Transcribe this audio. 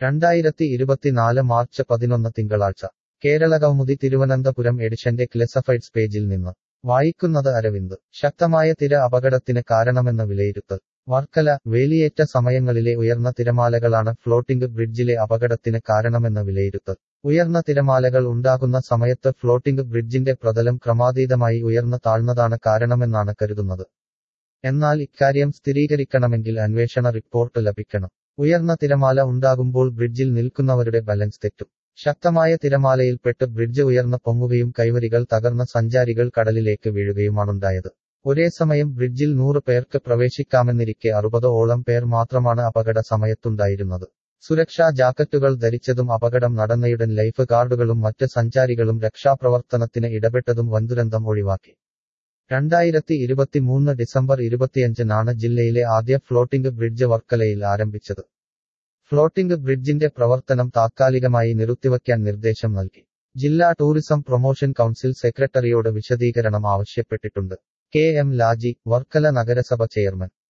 രണ്ടായിരത്തി ഇരുപത്തിനാല് മാർച്ച് പതിനൊന്ന് തിങ്കളാഴ്ച കേരള കൗമുദി തിരുവനന്തപുരം എഡിഷന്റെ ക്ലെസഫൈഡ്സ് പേജിൽ നിന്ന് വായിക്കുന്നത് അരവിന്ദ് ശക്തമായ തിര അപകടത്തിന് കാരണമെന്ന് വിലയിരുത്തൽ വർക്കല വേലിയേറ്റ സമയങ്ങളിലെ ഉയർന്ന തിരമാലകളാണ് ഫ്ലോട്ടിംഗ് ബ്രിഡ്ജിലെ അപകടത്തിന് കാരണമെന്ന് വിലയിരുത്തൽ ഉയർന്ന തിരമാലകൾ ഉണ്ടാകുന്ന സമയത്ത് ഫ്ലോട്ടിംഗ് ബ്രിഡ്ജിന്റെ പ്രതലം ക്രമാതീതമായി ഉയർന്നു താഴ്ന്നതാണ് കാരണമെന്നാണ് കരുതുന്നത് എന്നാൽ ഇക്കാര്യം സ്ഥിരീകരിക്കണമെങ്കിൽ അന്വേഷണ റിപ്പോർട്ട് ലഭിക്കണം ഉയർന്ന തിരമാല ഉണ്ടാകുമ്പോൾ ബ്രിഡ്ജിൽ നിൽക്കുന്നവരുടെ ബാലൻസ് തെറ്റും ശക്തമായ തിരമാലയിൽപ്പെട്ട് ബ്രിഡ്ജ് ഉയർന്ന് പൊങ്ങുകയും കൈവരികൾ തകർന്ന സഞ്ചാരികൾ കടലിലേക്ക് വീഴുകയുമാണുണ്ടായത് ഒരേ സമയം ബ്രിഡ്ജിൽ നൂറ് പേർക്ക് പ്രവേശിക്കാമെന്നിരിക്കെ അറുപത് ഓളം പേർ മാത്രമാണ് അപകട സമയത്തുണ്ടായിരുന്നത് സുരക്ഷാ ജാക്കറ്റുകൾ ധരിച്ചതും അപകടം നടന്നയുടൻ ലൈഫ് ഗാർഡുകളും മറ്റ് സഞ്ചാരികളും രക്ഷാപ്രവർത്തനത്തിന് ഇടപെട്ടതും വൻദുരന്തം ഒഴിവാക്കി രണ്ടായിരത്തി ഇരുപത്തിമൂന്ന് ഡിസംബർ ഇരുപത്തിയഞ്ചിനാണ് ജില്ലയിലെ ആദ്യ ഫ്ലോട്ടിംഗ് ബ്രിഡ്ജ് വർക്കലയിൽ ആരംഭിച്ചത് ഫ്ലോട്ടിംഗ് ബ്രിഡ്ജിന്റെ പ്രവർത്തനം താത്കാലികമായി നിർത്തിവയ്ക്കാൻ നിർദ്ദേശം നൽകി ജില്ലാ ടൂറിസം പ്രൊമോഷൻ കൗൺസിൽ സെക്രട്ടറിയോട് വിശദീകരണം ആവശ്യപ്പെട്ടിട്ടുണ്ട് കെ എം ലാജി വർക്കല നഗരസഭ ചെയർമാൻ